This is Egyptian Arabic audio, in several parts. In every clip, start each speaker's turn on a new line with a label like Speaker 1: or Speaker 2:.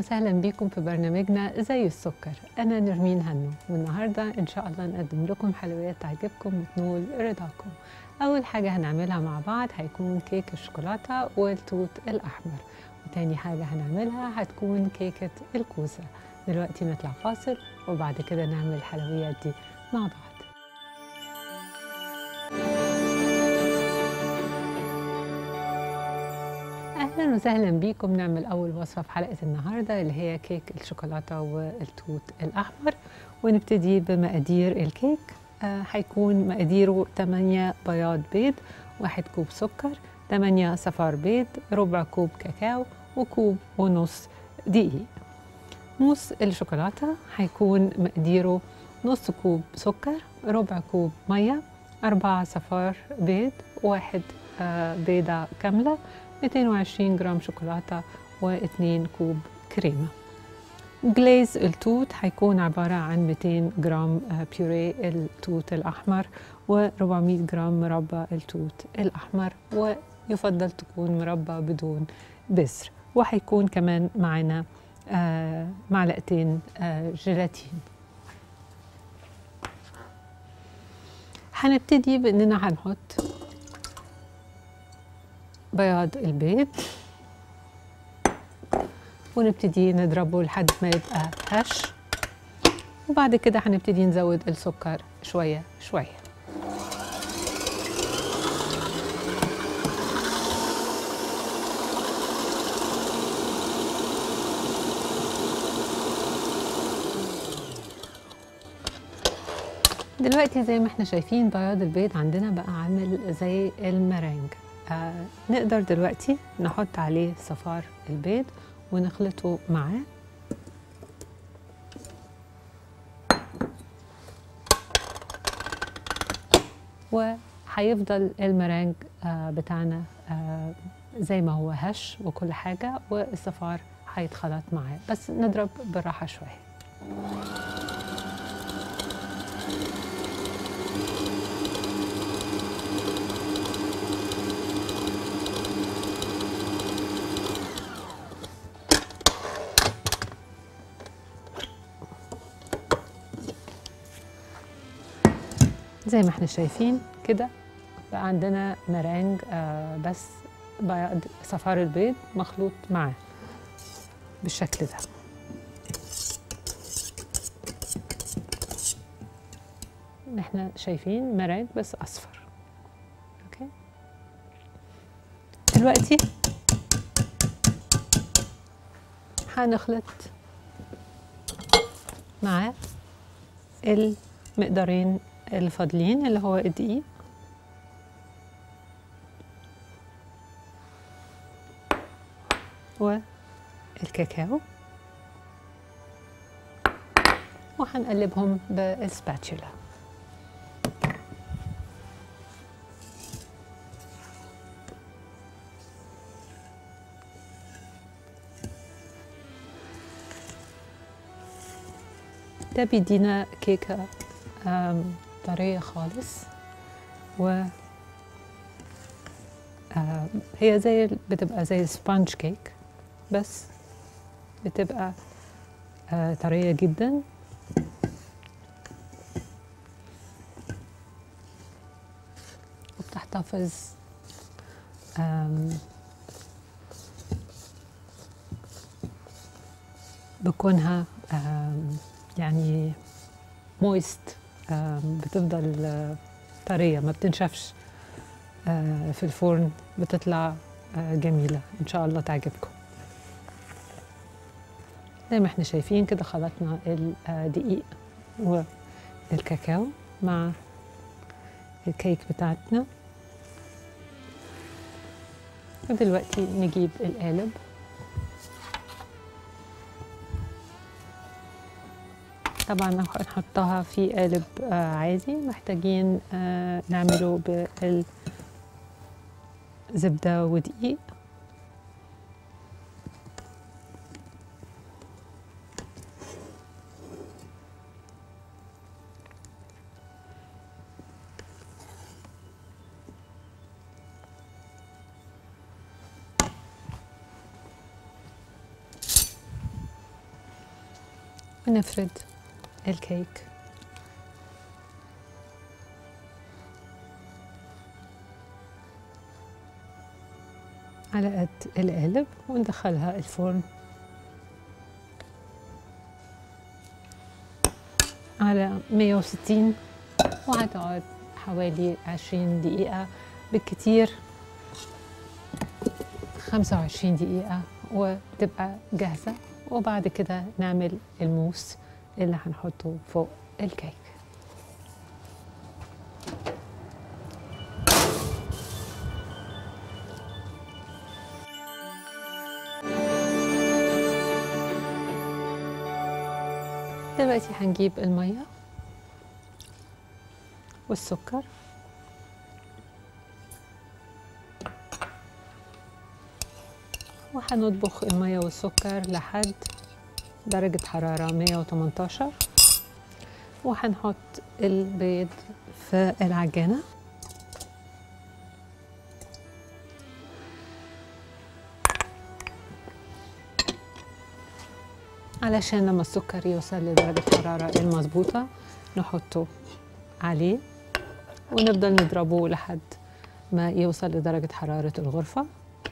Speaker 1: وسهلا بيكم في برنامجنا زي السكر أنا نرمين هنو والنهاردة إن شاء الله نقدم لكم حلويات تعجبكم وتنول رضاكم أول حاجة هنعملها مع بعض هيكون كيك الشوكولاتة والتوت الأحمر وتاني حاجة هنعملها هتكون كيكة الكوسة دلوقتي نطلع فاصل وبعد كده نعمل الحلويات دي مع بعض اهلا وسهلا بيكم نعمل اول وصفه في حلقه النهارده اللي هي كيك الشوكولاته والتوت الاحمر ونبتدي بمقادير الكيك آه هيكون مقاديره 8 بياض بيض واحد كوب سكر 8 صفار بيض ربع كوب كاكاو وكوب ونص دقيق موس الشوكولاته هيكون مقاديره نص كوب سكر ربع كوب ميه أربعة صفار بيض واحد آه بيضة كاملة 220 جرام شوكولاتة و2 كوب كريمة جليز التوت هيكون عبارة عن 200 جرام بيوري التوت الأحمر و400 جرام مربى التوت الأحمر ويفضل تكون مربى بدون بذر وهيكون كمان معنا آه معلقتين آه جيلاتين هنبتدي باننا هنحط بياض البيض ونبتدي نضربه لحد ما يبقى هش وبعد كده هنبتدي نزود السكر شوية شوية دلوقتي زي ما احنا شايفين بياض البيض عندنا بقى عامل زي المرنج آه نقدر دلوقتي نحط عليه صفار البيض ونخلطه معاه وهيفضل المرنج آه بتاعنا آه زي ما هو هش وكل حاجة والصفار هيتخلط معاه بس نضرب بالراحة شوية زي ما احنا شايفين كده بقى عندنا مرانج آه بس بياض صفار البيض مخلوط معاه بالشكل ده احنا شايفين مرانج بس اصفر اوكي دلوقتي هنخلط معاه المقدارين الفاضلين اللي هو الدقيق والكاكاو وهنقلبهم بالسباتشولا ده بيدينا كيكه طرية خالص و آه هي زي بتبقى زي سبونج كيك بس بتبقى آه طرية جدا وبتحتفظ بكونها يعني مويست بتفضل طرية ما بتنشفش في الفرن بتطلع جميلة إن شاء الله تعجبكم زي ما احنا شايفين كده خلطنا الدقيق والكاكاو مع الكيك بتاعتنا ودلوقتي نجيب القالب طبعا هنحطها في قالب آه عادي محتاجين آه نعمله بالزبدة ودقيق ونفرد الكيك على قد القالب وندخلها الفرن على 160 وهتقعد حوالي 20 دقيقة بالكتير 25 دقيقة وتبقى جاهزة وبعد كده نعمل الموس اللي هنحطه فوق الكيك دلوقتي هنجيب المية والسكر وهنطبخ المية والسكر لحد درجة حرارة 118 وهنحط البيض في العجانة علشان لما السكر يوصل لدرجة الحرارة المظبوطة نحطه عليه ونفضل نضربه لحد ما يوصل لدرجة حرارة الغرفة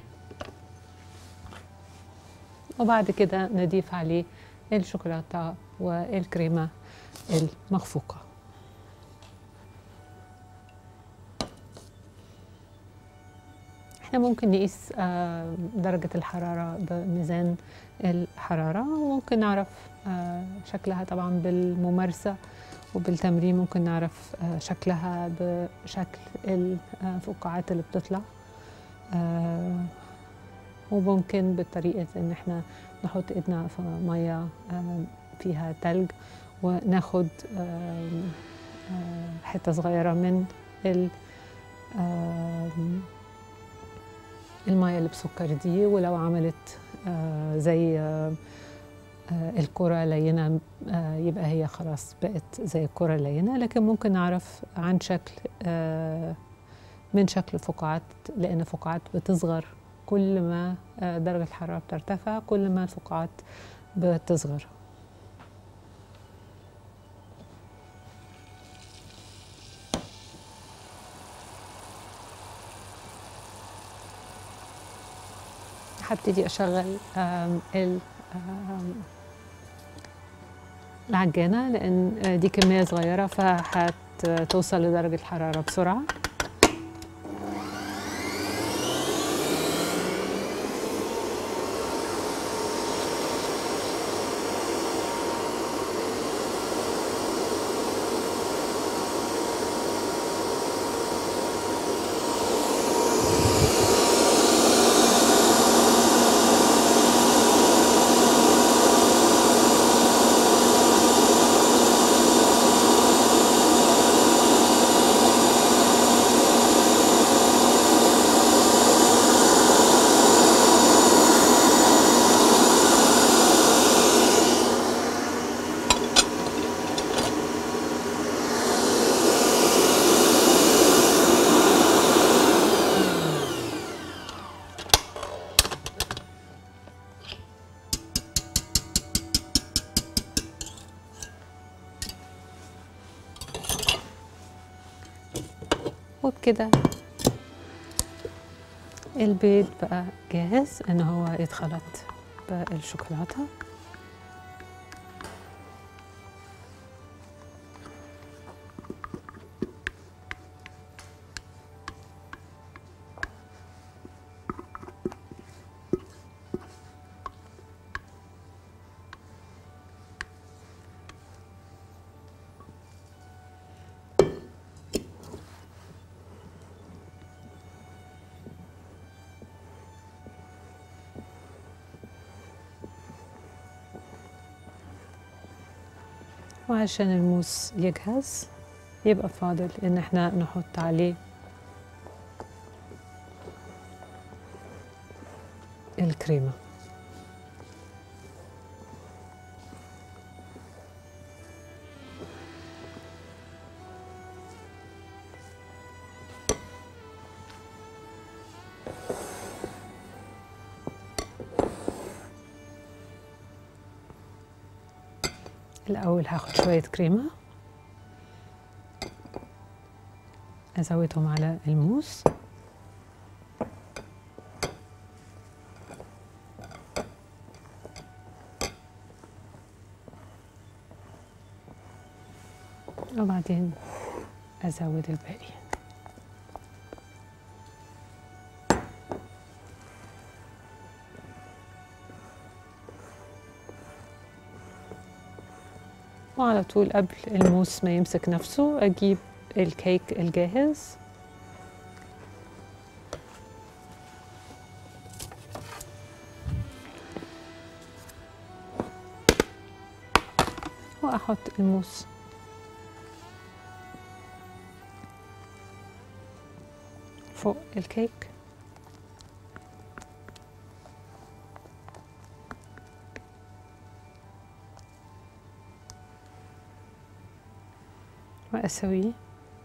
Speaker 1: وبعد كده نضيف عليه الشوكولاتة والكريمة المخفوقة احنا ممكن نقيس آه، درجة الحرارة بميزان الحرارة وممكن نعرف آه، شكلها طبعا بالممارسة وبالتمرين ممكن نعرف آه، شكلها بشكل الفقاعات اللي بتطلع آه، وممكن بطريقة ان احنا نحط ايدنا في مية آه، فيها تلج وناخد آه، آه، حتة صغيرة من ال آم، المية اللي بسكر دي ولو عملت آه، زي آه، آه، الكرة لينة آه، يبقى هي خلاص بقت زي الكرة اللينة لكن ممكن نعرف عن شكل آه، من شكل فقاعات لأن الفقاعات بتصغر كل ما آه، درجة الحرارة بترتفع كل ما الفقاعات بتصغر هبتدي اشغل آم، ال آم، العجانه لان آه، دي كميه صغيره فهتوصل لدرجه الحراره بسرعه وبكده البيض بقى جاهز ان هو يتخلط بالشوكولاته وعشان الموس يجهز يبقى فاضل ان احنا نحط عليه الكريمة الأول هاخد شوية كريمة أزودهم على الموس وبعدين أزود الباقي وعلى طول قبل الموس ما يمسك نفسه أجيب الكيك الجاهز وأحط الموس فوق الكيك وأسويه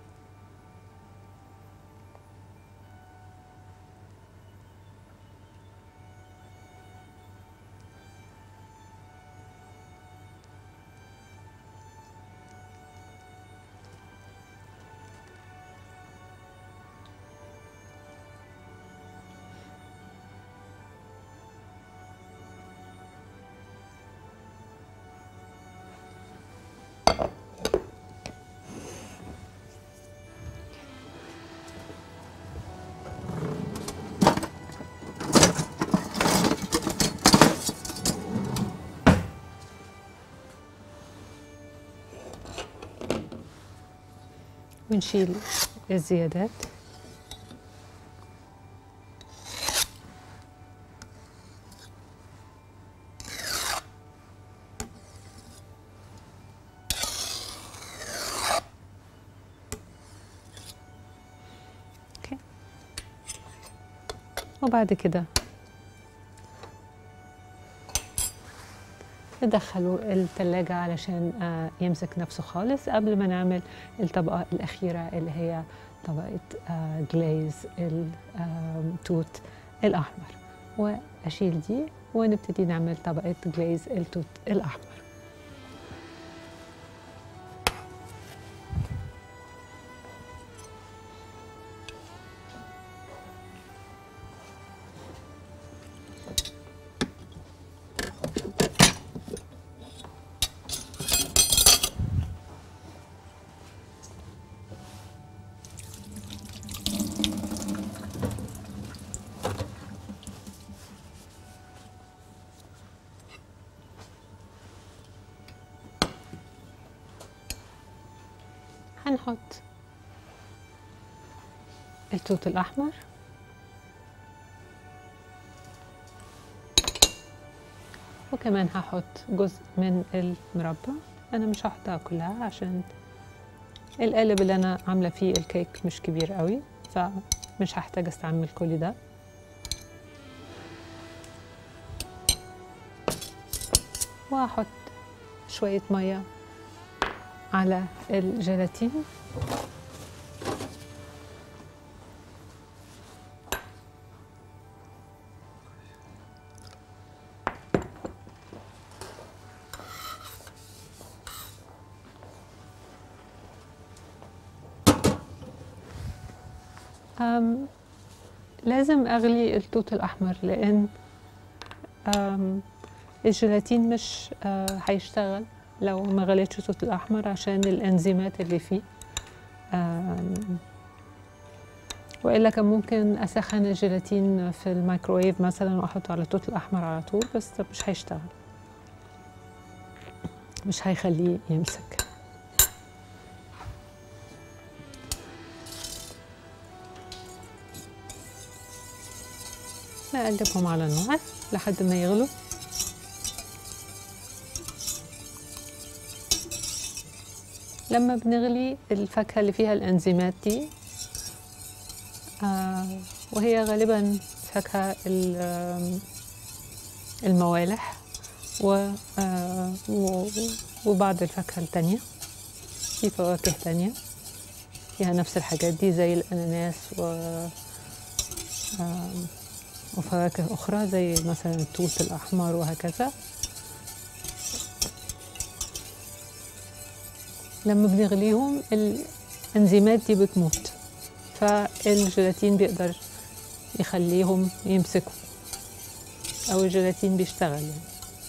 Speaker 1: ونشيل الزيادات أوكي. وبعد كده ندخله التلاجة علشان آه، يمسك نفسه خالص قبل ما نعمل الطبقة الأخيرة اللي هي طبقة آه، جليز التوت الأحمر وأشيل دي ونبتدي نعمل طبقة جليز التوت الأحمر هنحط التوت الأحمر وكمان هحط جزء من المربى أنا مش هحطها كلها عشان القالب اللي أنا عاملة فيه الكيك مش كبير قوي فمش هحتاج استعمل كل ده وهحط شوية مية على الجيلاتين أم لازم أغلي التوت الأحمر لأن أم الجيلاتين مش آه، هيشتغل لو ما غليتش التوت الأحمر عشان الأنزيمات اللي فيه آم، وإلا كان ممكن أسخن الجيلاتين في الميكروويف مثلا وأحطه على التوت الأحمر على طول بس ده مش هيشتغل مش هيخليه يمسك نقلبهم على النار لحد ما يغلوا لما بنغلي الفاكهة اللي فيها الأنزيمات دي آه وهي غالبا فاكهة ال- آم، الموالح و آه و- وبعض الفاكهة التانية في فواكه تانية فيها نفس الحاجات دي زي الأناناس و آم، وفواكه أخرى زي مثلا التوت الأحمر وهكذا لما بنغليهم الانزيمات دي بتموت فالجيلاتين بيقدر يخليهم يمسكوا او الجيلاتين بيشتغل يعني.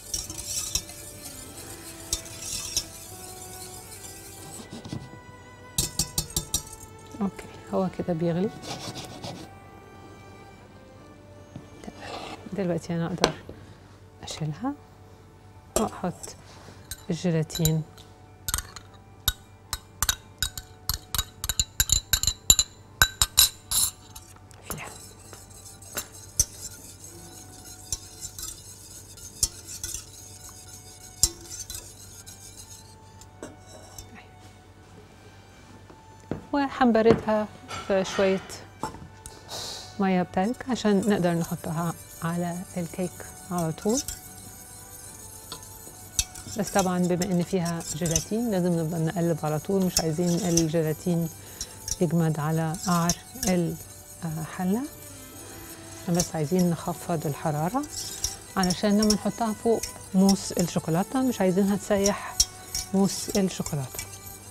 Speaker 1: اوكي هو كده بيغلي دلوقتي انا اقدر اشيلها واحط الجيلاتين فيها وحنبردها في شوية مية بتلج عشان نقدر نحطها على الكيك على طول بس طبعا بما ان فيها جيلاتين لازم نبقى نقلب على طول مش عايزين الجيلاتين يجمد على قعر الحلة بس عايزين نخفض الحرارة علشان لما نحطها فوق موس الشوكولاتة مش عايزينها تسيح موس الشوكولاتة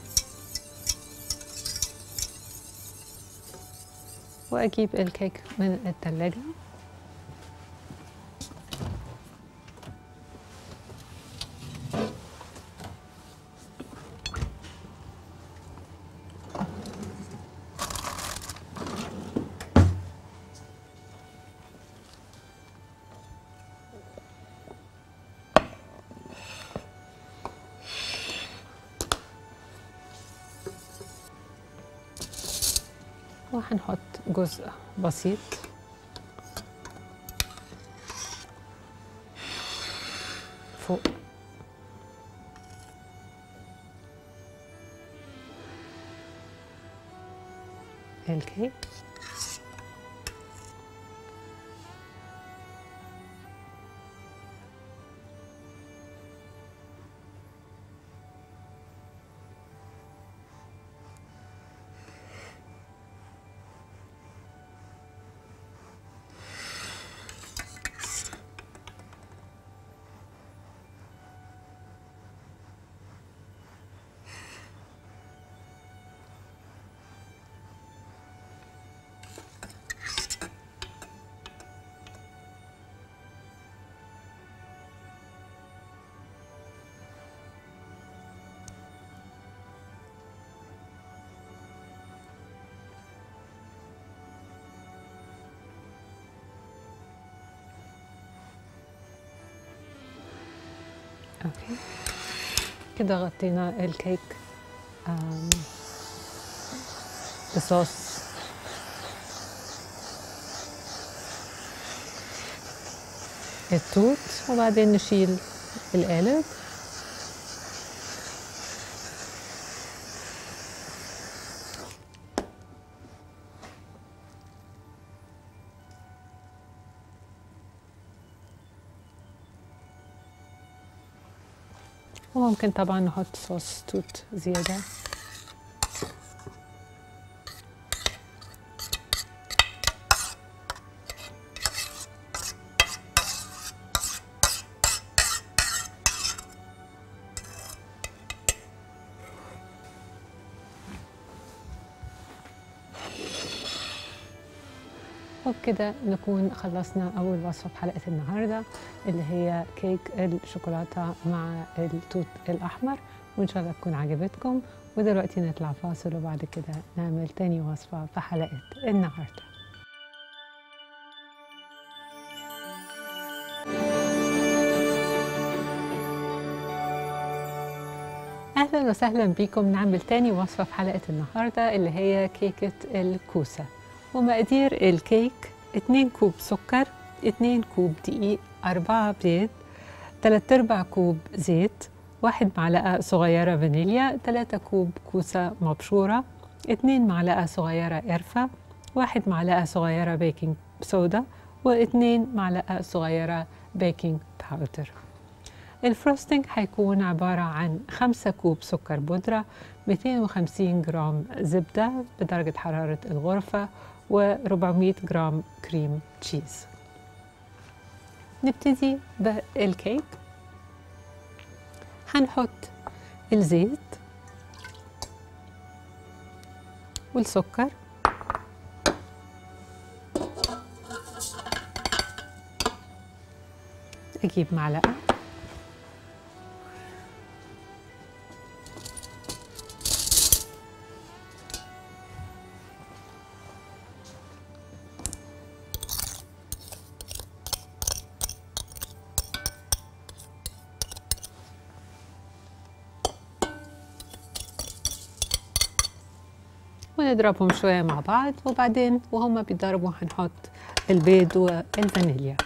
Speaker 1: وأجيب الكيك من التلاجة وهنحط جزء بسيط فوق الكيك اوكي كده غطينا الكيك آم، بصوص التوت وبعدين نشيل القالب وممكن طبعا نحط صوص توت زيادة وبكده نكون خلصنا أول وصفة في حلقة النهاردة اللي هي كيك الشوكولاتة مع التوت الأحمر وإن شاء الله تكون عجبتكم ودلوقتي نطلع فاصل وبعد كده نعمل تاني وصفة في حلقة النهاردة أهلا وسهلا بكم نعمل تاني وصفة في حلقة النهاردة اللي هي كيكة الكوسة ومقادير الكيك 2 كوب سكر 2 كوب دقيق 4 بيض 3 ارباع كوب زيت واحد معلقة صغيرة فانيليا 3 كوب كوسة مبشورة 2 معلقة صغيرة قرفة واحد معلقة صغيرة بيكنج صودا واثنين معلقة صغيرة بيكنج باودر الفروستنج هيكون عبارة عن 5 كوب سكر بودرة 250 جرام زبدة بدرجة حرارة الغرفة و400 جرام كريم تشيز نبتدي بالكيك هنحط الزيت والسكر اجيب معلقه ونضربهم شوية مع بعض وبعدين وهما بيتضربوا هنحط البيض والفانيليا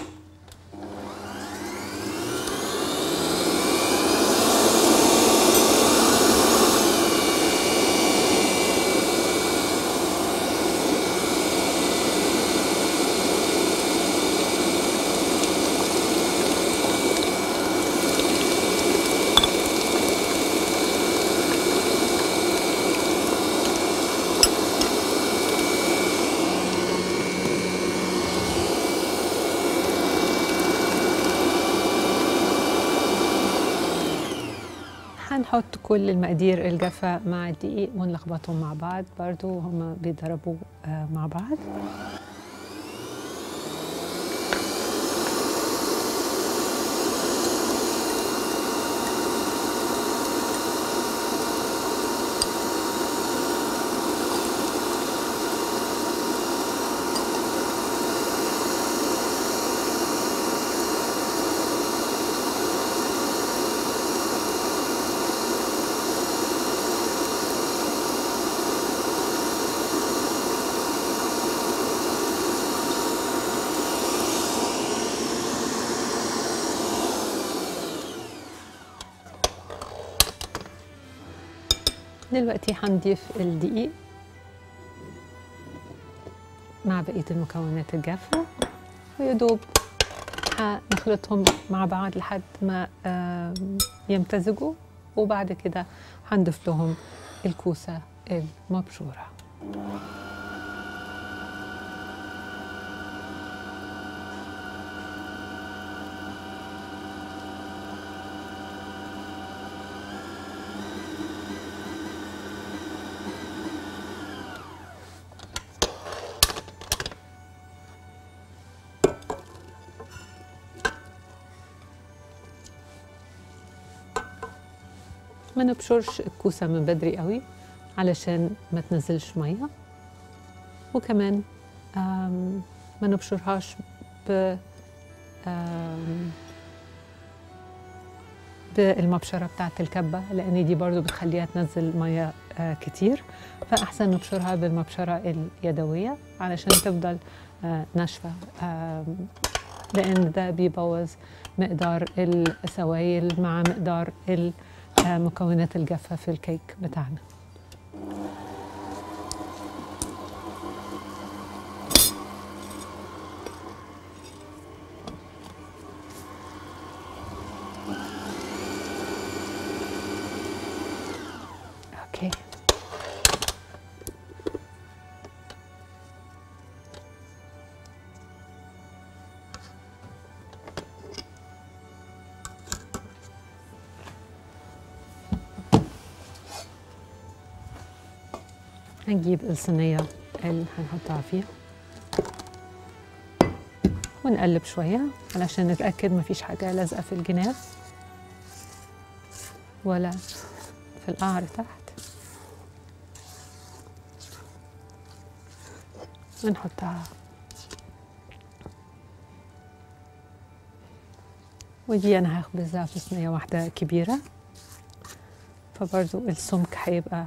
Speaker 1: هنحط كل المقادير الجافة مع الدقيق ونلخبطهم مع بعض برضو هما بيضربوا آه، مع بعض دلوقتي هنضيف الدقيق مع بقية المكونات الجافة ويدوب هنخلطهم مع بعض لحد ما آم، يمتزجوا وبعد كده هنضيف لهم الكوسة المبشورة ما نبشرش الكوسة من بدري قوي علشان ما تنزلش مية وكمان آم، ما نبشرهاش ب آم، بالمبشرة بتاعة الكبة لأن دي برضو بتخليها تنزل مية آه، كتير فأحسن نبشرها بالمبشرة اليدوية علشان تفضل آه، ناشفة آم، لأن ده بيبوظ مقدار السوائل مع مقدار المكونات الجافة في الكيك بتاعنا اوكي هنجيب الصينية اللي هنحطها فيها ونقلب شوية علشان نتأكد مفيش حاجة لازقة في الجناب ولا في القعر تحت ونحطها ودي أنا هخبزها في صينية واحدة كبيرة فبرضو السمك هيبقى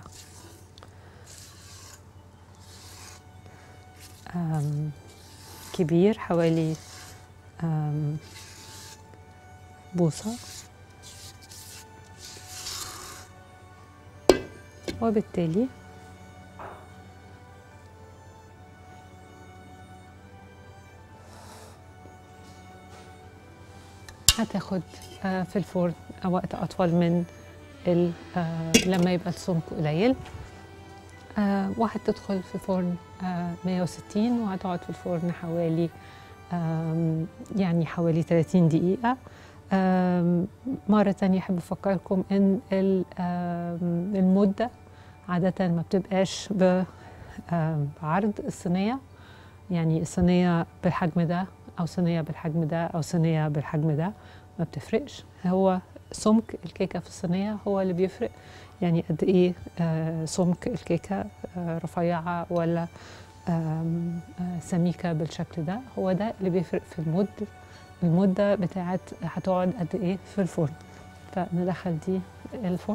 Speaker 1: أم، كبير حوالي أم، بوصة وبالتالي هتاخد آه، في الفرن وقت أطول من ال- آه، لما يبقى السمك قليل آه، وهتدخل في فرن آه، 160 وهتقعد في الفرن حوالي آم، يعني حوالي 30 دقيقة آم، مرة تانية أحب أفكركم إن ال- آم، المدة عادة ما بتبقاش ب- آه، بعرض الصينية يعني الصينية بالحجم ده أو صينية بالحجم ده أو صينية بالحجم ده ما بتفرقش هو سمك الكيكة في الصينية هو اللي بيفرق يعني قد إيه آه، سمك الكيكة آه، رفيعة ولا آم، آه، سميكة بالشكل ده هو ده اللي بيفرق في المد المدة بتاعت هتقعد قد إيه في الفرن فندخل دي الفرن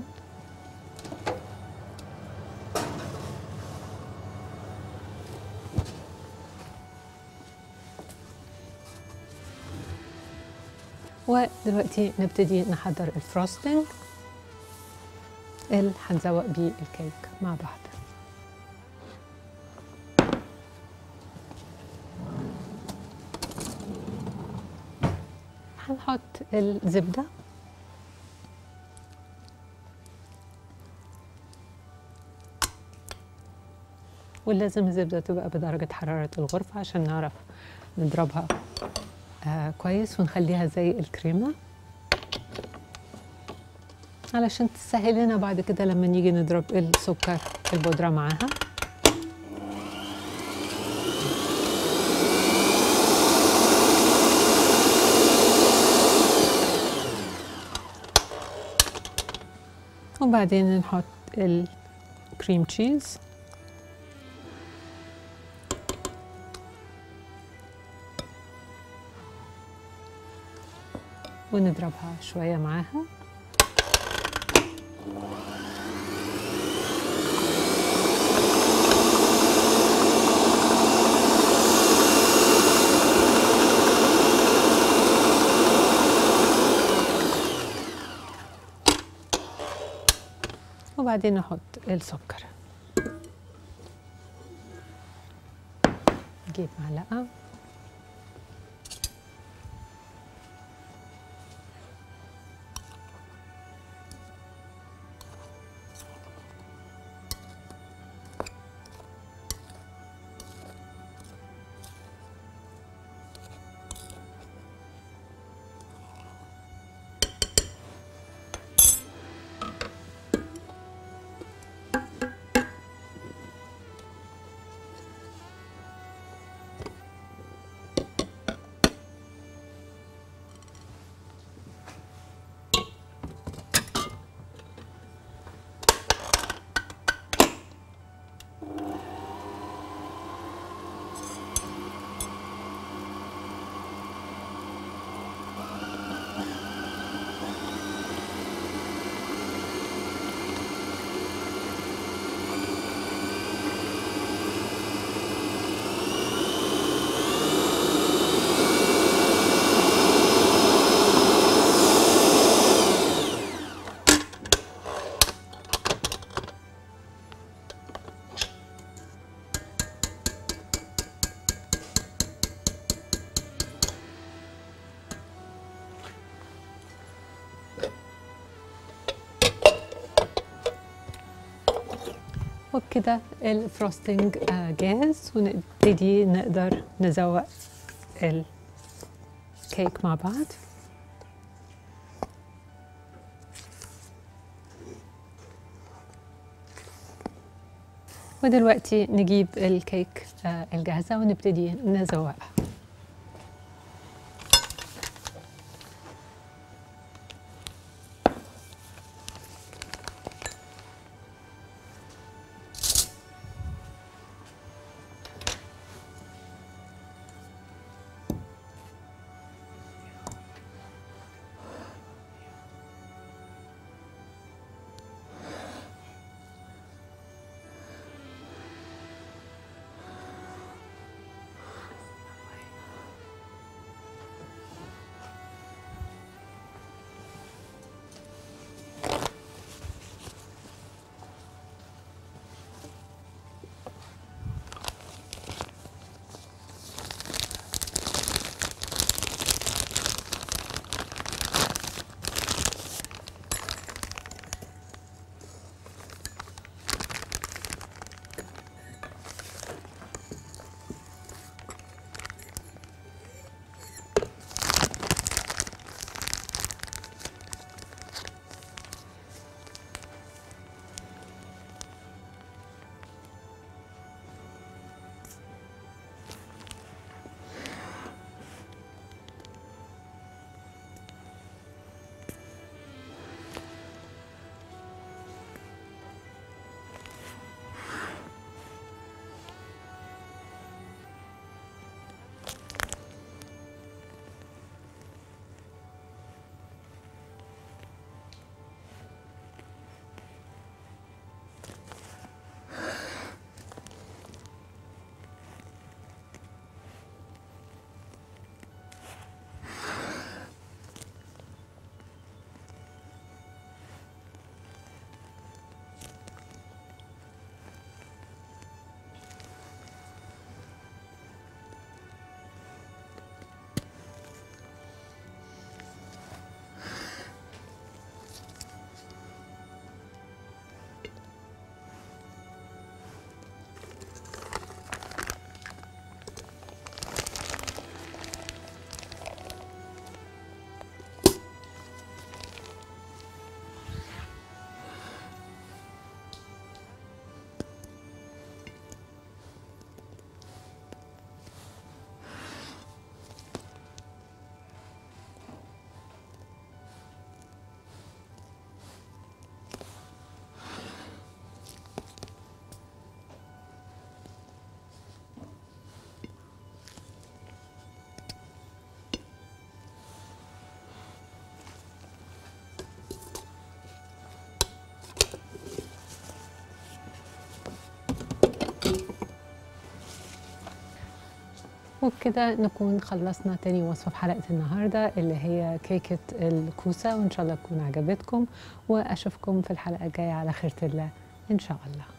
Speaker 1: ودلوقتي نبتدي نحضر الفروستنج اللي هنزوق بيه الكيك مع بعض هنحط الزبدة ولازم الزبدة تبقى بدرجة حرارة الغرفة عشان نعرف نضربها آه كويس ونخليها زي الكريمة علشان تسهل لنا بعد كده لما نيجي نضرب السكر البودرة معاها وبعدين نحط الكريم تشيز ونضربها شوية معاها وبعدين نحط السكر نجيب معلقة وبكده الفروستنج آه، جاهز ونبتدي نقدر نزوق الكيك مع بعض ودلوقتي نجيب الكيك آه، الجاهزة ونبتدي نزوقها وبكده نكون خلصنا تاني وصفة في حلقة النهاردة اللي هي كيكة الكوسة وإن شاء الله تكون عجبتكم وأشوفكم في الحلقة الجاية على خيرة الله إن شاء الله